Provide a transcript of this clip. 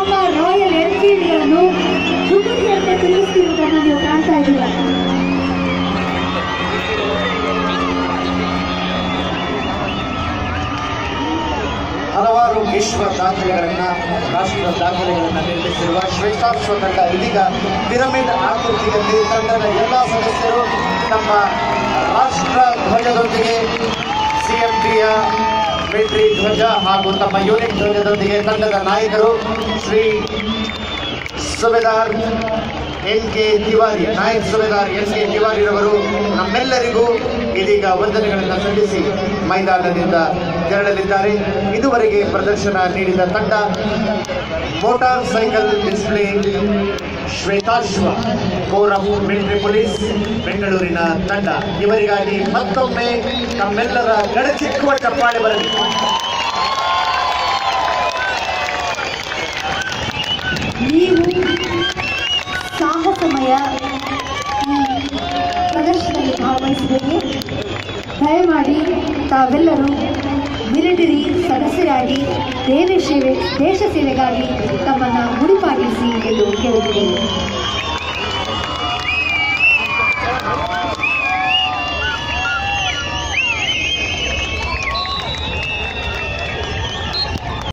ತಮ್ಮ ರಾಯಲ್ ಎನ್ಫೀಲ್ಡ್ಗಳನ್ನು ಹುಡುಗಿಯಂತೆ ತಿರುಗಿಸ್ತಿರುವುದನ್ನು ನೀವು ಕಾಣ್ತಾ ಇದ್ದೀರಾ ಹಲವಾರು ವಿಶ್ವ ದಾಖಲೆಗಳನ್ನ ರಾಷ್ಟ್ರೀಯ ದಾಖಲೆಗಳನ್ನ ನಿರ್ಮಿಸಿರುವ ಶ್ರೇಷ್ಠಾಶ್ವ ತಂಡ ಇದೀಗ ಪಿರಮಿಡ್ ಆಕೃತಿಯಲ್ಲಿ ತಂಡದ ಎಲ್ಲ ಸದಸ್ಯರು ನಮ್ಮ ರಾಷ್ಟ್ರ ಧ್ವಜದೊಂದಿಗೆ ಸಿಎಂಪಿಯ ಮಿಲಿಟರಿ ಧ್ವಜ ಹಾಗೂ ತಮ್ಮ ಯೂನಿಟ್ ಧ್ವಜದೊಂದಿಗೆ ತಂಡದ ನಾಯಕರು Shri Subedar N K Tiwari Nayak Subedar N K ತಿವಾರಿರವರು ನಮ್ಮೆಲ್ಲರಿಗೂ ಇದೀಗ ವಂದನೆಗಳನ್ನು ಸಲ್ಲಿಸಿ ಮೈದಾನದಿಂದ ತೆರಳಲಿದ್ದಾರೆ ಇದುವರೆಗೆ ಪ್ರದರ್ಶನ ನೀಡಿದ ತಂಡ motorcycle display Shwetashwa corps of military police ಬೆಂಗಳೂರಿನ ತಂಡ ಇವರಿಗಾಗಿ ಮತ್ತೊಮ್ಮೆ ನಮ್ಮೆಲ್ಲರ ಗಡಚಿಕ್ಕುವ ಚಪ್ಪಾಳೆ ಬರಲಿ ನೀವು ಸಾಹಸಮಯ ಈ ಪ್ರದರ್ಶನದಲ್ಲಿ ಭಾಗವಹಿಸಬೇಕು ದಯಮಾಡಿ ತಾವೆಲ್ಲರೂ ಮಿಲಿಟರಿ ಸದಸ್ಯರಾಗಿ ದೇಶ ಸೇವೆ ದೇಶ ಸೇವೆಗಾಗಿ ತಮ್ಮನ್ನು ಮುಡಿಪಾಗಿಸಿ ಎಂದು ಕೇಳುತ್ತೇನೆ